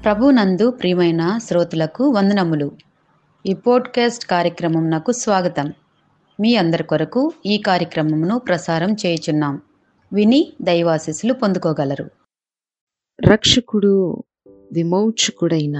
ప్రభునందు ప్రియమైన శ్రోతలకు వందనములు ఈ పోడ్కాస్ట్ కార్యక్రమం నాకు స్వాగతం మీ అందరి కొరకు ఈ కార్యక్రమమును ప్రసారం చేయుచున్నాం విని దైవాశీస్సులు పొందుకోగలరు రక్షకుడు విమోచకుడైన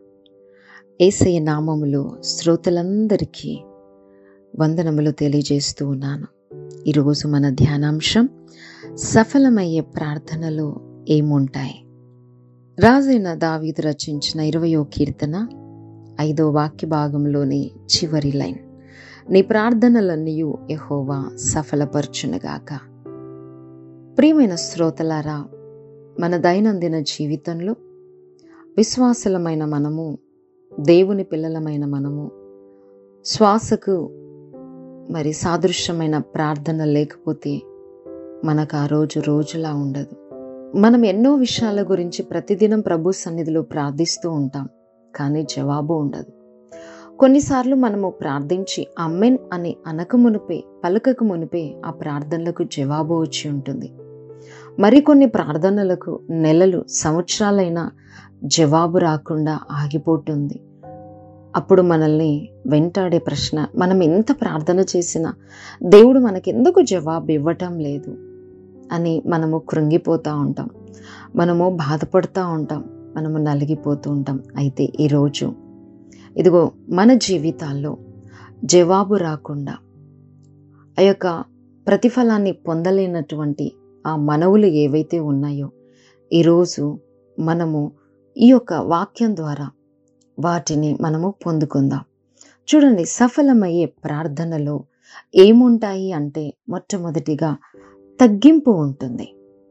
ఏసయ్య నామములో శ్రోతలందరికీ వందనములు తెలియజేస్తూ ఉన్నాను ఈరోజు మన ధ్యానాంశం సఫలమయ్యే ప్రార్థనలో ఏముంటాయి రాజైన దావీదు రచించిన ఇరవయో కీర్తన ఐదో వాక్య భాగంలోని చివరి లైన్ నీ ప్రార్థనలన్నీ యహోవా సఫలపరచునుగాక ప్రియమైన శ్రోతలారా మన దైనందిన జీవితంలో విశ్వాసులమైన మనము దేవుని పిల్లలమైన మనము శ్వాసకు మరి సాదృశ్యమైన ప్రార్థన లేకపోతే మనకు ఆ రోజు రోజులా ఉండదు మనం ఎన్నో విషయాల గురించి ప్రతిదినం ప్రభు సన్నిధిలో ప్రార్థిస్తూ ఉంటాం కానీ జవాబు ఉండదు కొన్నిసార్లు మనము ప్రార్థించి అమ్మెన్ అని అనక మునిపే పలకకు మునిపే ఆ ప్రార్థనలకు జవాబు వచ్చి ఉంటుంది మరికొన్ని ప్రార్థనలకు నెలలు సంవత్సరాలైనా జవాబు రాకుండా ఆగిపోతుంది అప్పుడు మనల్ని వెంటాడే ప్రశ్న మనం ఎంత ప్రార్థన చేసినా దేవుడు మనకెందుకు జవాబు ఇవ్వటం లేదు అని మనము కృంగిపోతూ ఉంటాం మనము బాధపడుతూ ఉంటాం మనము నలిగిపోతూ ఉంటాం అయితే ఈరోజు ఇదిగో మన జీవితాల్లో జవాబు రాకుండా ఆ యొక్క ప్రతిఫలాన్ని పొందలేనటువంటి ఆ మనవులు ఏవైతే ఉన్నాయో ఈరోజు మనము ఈ యొక్క వాక్యం ద్వారా వాటిని మనము పొందుకుందాం చూడండి సఫలమయ్యే ప్రార్థనలో ఏముంటాయి అంటే మొట్టమొదటిగా తగ్గింపు ఉంటుంది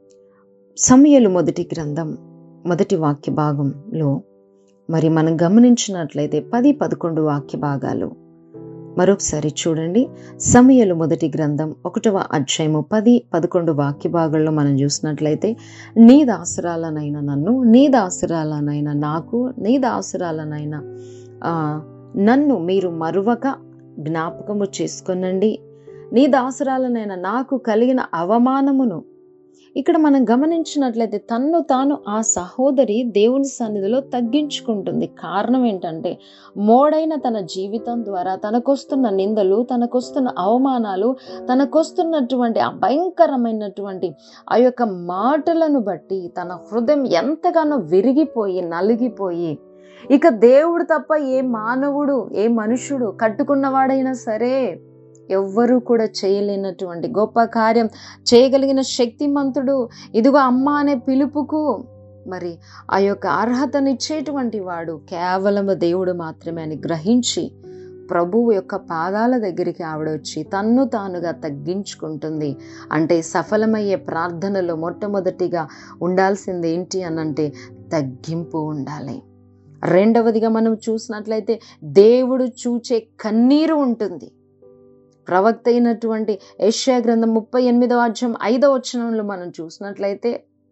సమయలు మొదటి గ్రంథం మొదటి వాక్య భాగంలో మరి మనం గమనించినట్లయితే పది పదకొండు వాక్య భాగాలు మరొకసారి చూడండి సమయలు మొదటి గ్రంథం ఒకటవ అధ్యాయము పది పదకొండు వాక్య భాగాల్లో మనం చూసినట్లయితే నీ దాసరాలనైనా నన్ను నీ దాసరాలనైనా నాకు నీ దాసరాలనైనా నన్ను మీరు మరువక జ్ఞాపకము చేసుకొనండి నీ దాసరాలనైనా నాకు కలిగిన అవమానమును ఇక్కడ మనం గమనించినట్లయితే తన్ను తాను ఆ సహోదరి దేవుని సన్నిధిలో తగ్గించుకుంటుంది కారణం ఏంటంటే మోడైన తన జీవితం ద్వారా తనకొస్తున్న నిందలు తనకొస్తున్న అవమానాలు తనకొస్తున్నటువంటి ఆ భయంకరమైనటువంటి ఆ యొక్క మాటలను బట్టి తన హృదయం ఎంతగానో విరిగిపోయి నలిగిపోయి ఇక దేవుడు తప్ప ఏ మానవుడు ఏ మనుషుడు కట్టుకున్నవాడైనా సరే ఎవ్వరూ కూడా చేయలేనటువంటి గొప్ప కార్యం చేయగలిగిన శక్తిమంతుడు ఇదిగో అమ్మ అనే పిలుపుకు మరి ఆ యొక్క అర్హతనిచ్చేటువంటి వాడు కేవలం దేవుడు మాత్రమే అని గ్రహించి ప్రభువు యొక్క పాదాల దగ్గరికి ఆవిడ వచ్చి తన్ను తానుగా తగ్గించుకుంటుంది అంటే సఫలమయ్యే ప్రార్థనలో మొట్టమొదటిగా ఉండాల్సింది ఏంటి అనంటే తగ్గింపు ఉండాలి రెండవదిగా మనం చూసినట్లయితే దేవుడు చూచే కన్నీరు ఉంటుంది ప్రవక్త అయినటువంటి ఏషియా గ్రంథం ముప్పై ఎనిమిదవ అధ్యాయం ఐదవ వచనంలో మనం చూసినట్లయితే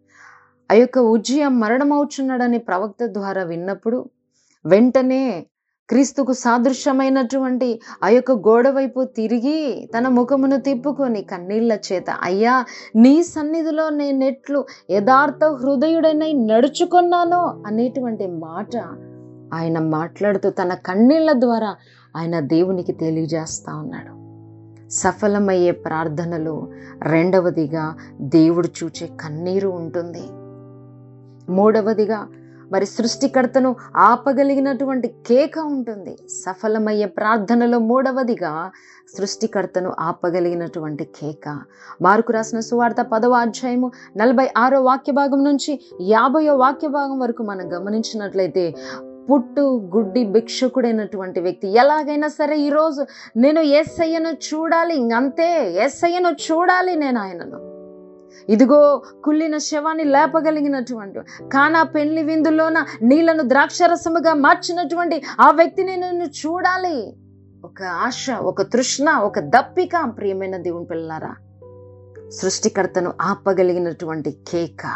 ఆ యొక్క ఉజ్జయ మరణమవుచున్నాడని ప్రవక్త ద్వారా విన్నప్పుడు వెంటనే క్రీస్తుకు సాదృశ్యమైనటువంటి ఆ యొక్క గోడ వైపు తిరిగి తన ముఖమును తిప్పుకొని కన్నీళ్ల చేత అయ్యా నీ సన్నిధిలో నేనెట్లు యథార్థ హృదయుడనై నడుచుకున్నానో అనేటువంటి మాట ఆయన మాట్లాడుతూ తన కన్నీళ్ల ద్వారా ఆయన దేవునికి తెలియజేస్తా ఉన్నాడు సఫలమయ్యే ప్రార్థనలో రెండవదిగా దేవుడు చూచే కన్నీరు ఉంటుంది మూడవదిగా మరి సృష్టికర్తను ఆపగలిగినటువంటి కేక ఉంటుంది సఫలమయ్యే ప్రార్థనలో మూడవదిగా సృష్టికర్తను ఆపగలిగినటువంటి కేక మార్కు రాసిన సువార్త పదవ అధ్యాయము నలభై ఆరో వాక్య భాగం నుంచి యాభయో వాక్య భాగం వరకు మనం గమనించినట్లయితే పుట్టు గుడ్డి భిక్షకుడైనటువంటి వ్యక్తి ఎలాగైనా సరే ఈరోజు నేను ఎస్ఐను చూడాలి ఇంకంతే ఎస్ఐను చూడాలి నేను ఆయనను ఇదిగో కుళ్ళిన శవాన్ని లేపగలిగినటువంటి కానా పెళ్లి విందులోన నీళ్లను ద్రాక్షరసముగా మార్చినటువంటి ఆ వ్యక్తిని నేను చూడాలి ఒక ఆశ ఒక తృష్ణ ఒక దప్పిక ప్రియమైన దేవుని పిల్లలారా సృష్టికర్తను ఆపగలిగినటువంటి కేక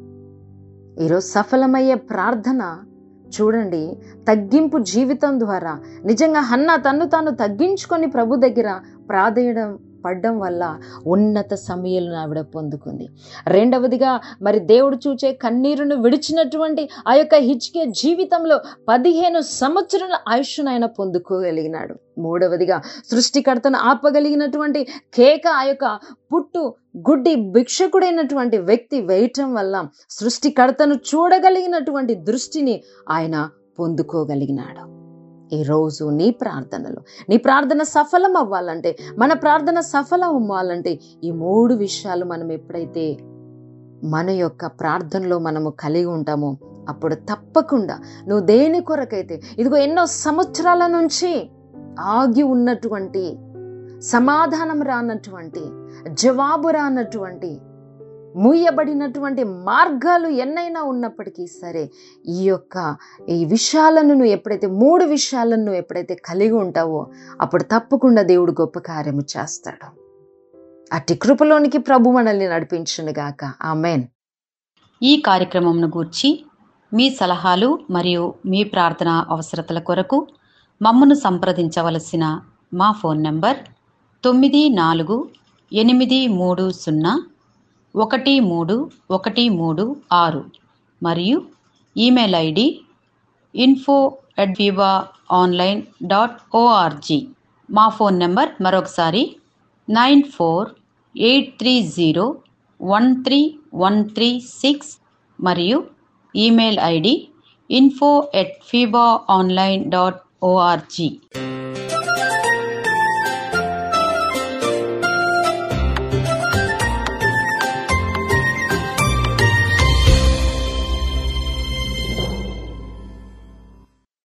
ఈరోజు సఫలమయ్యే ప్రార్థన చూడండి తగ్గింపు జీవితం ద్వారా నిజంగా హన్న తన్ను తాను తగ్గించుకొని ప్రభు దగ్గర ప్రాధేయడం పడ్డం వల్ల ఉన్నత సమయాలను ఆవిడ పొందుకుంది రెండవదిగా మరి దేవుడు చూచే కన్నీరును విడిచినటువంటి ఆ యొక్క హిచ్కే జీవితంలో పదిహేను సంవత్సరాల ఆయుష్ను ఆయన పొందుకోగలిగినాడు మూడవదిగా సృష్టికర్తను ఆపగలిగినటువంటి కేక ఆ యొక్క పుట్టు గుడ్డి భిక్షకుడైనటువంటి వ్యక్తి వేయటం వల్ల సృష్టికర్తను చూడగలిగినటువంటి దృష్టిని ఆయన పొందుకోగలిగినాడు ఈరోజు నీ ప్రార్థనలు నీ ప్రార్థన సఫలం అవ్వాలంటే మన ప్రార్థన సఫలం అవ్వాలంటే ఈ మూడు విషయాలు మనం ఎప్పుడైతే మన యొక్క ప్రార్థనలో మనము కలిగి ఉంటామో అప్పుడు తప్పకుండా నువ్వు దేని కొరకైతే ఇదిగో ఎన్నో సంవత్సరాల నుంచి ఆగి ఉన్నటువంటి సమాధానం రానటువంటి జవాబు రానటువంటి మూయబడినటువంటి మార్గాలు ఎన్నైనా ఉన్నప్పటికీ సరే ఈ యొక్క ఈ విషయాలను నువ్వు ఎప్పుడైతే మూడు విషయాలను నువ్వు ఎప్పుడైతే కలిగి ఉంటావో అప్పుడు తప్పకుండా దేవుడు గొప్ప కార్యము చేస్తాడు అట్టి కృపలోనికి ప్రభు మనల్ని నడిపించునుగాక ఆమెన్ ఈ కార్యక్రమంను గూర్చి మీ సలహాలు మరియు మీ ప్రార్థన అవసరతల కొరకు మమ్మను సంప్రదించవలసిన మా ఫోన్ నంబర్ తొమ్మిది నాలుగు ఎనిమిది మూడు సున్నా ఒకటి మూడు ఒకటి మూడు ఆరు మరియు email ID info at viva online dot ORG మా ఫోన్ నెంబర్ మరొకసారి nine four eight three zero one three one three six మరియు ఈమెయిల్ ఐడి ఇన్ఫో ఎట్ ఫీబా ఆన్లైన్ డాట్ ఓఆర్జీ